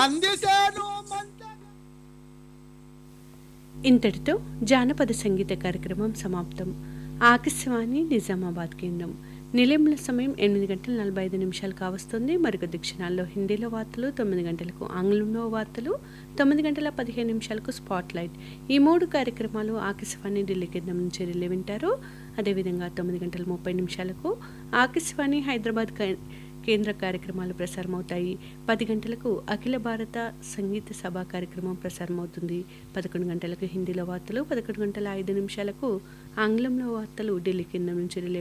అందిశాను మంచి ఇంతటితో జానపద సంగీత కార్యక్రమం సమాప్తం ఆకాశవాణి నిజామాబాద్ కేంద్రం నిలయంల సమయం ఎనిమిది గంటల నలభై ఐదు నిమిషాలు కావస్తుంది మరికొద్ది క్షణాల్లో హిందీలో వార్తలు తొమ్మిది గంటలకు ఆంగ్లంలో వార్తలు తొమ్మిది గంటల పదిహేను నిమిషాలకు స్పాట్ లైట్ ఈ మూడు కార్యక్రమాలు ఆకాశవాణి ఢిల్లీ కేంద్రం నుంచి రిలే వింటారు అదేవిధంగా తొమ్మిది గంటల ముప్పై నిమిషాలకు ఆకాశవాణి హైదరాబాద్ కే- కేంద్ర కార్యక్రమాలు ప్రసారమవుతాయి పది గంటలకు అఖిల భారత సంగీత సభ కార్యక్రమం ప్రసారమవుతుంది పదకొండు గంటలకు హిందీలో వార్తలు పదకొండు గంటల ఐదు నిమిషాలకు ఆంగ్లంలో వార్తలు ఢిల్లీ కేంద్రం నుంచి రిలే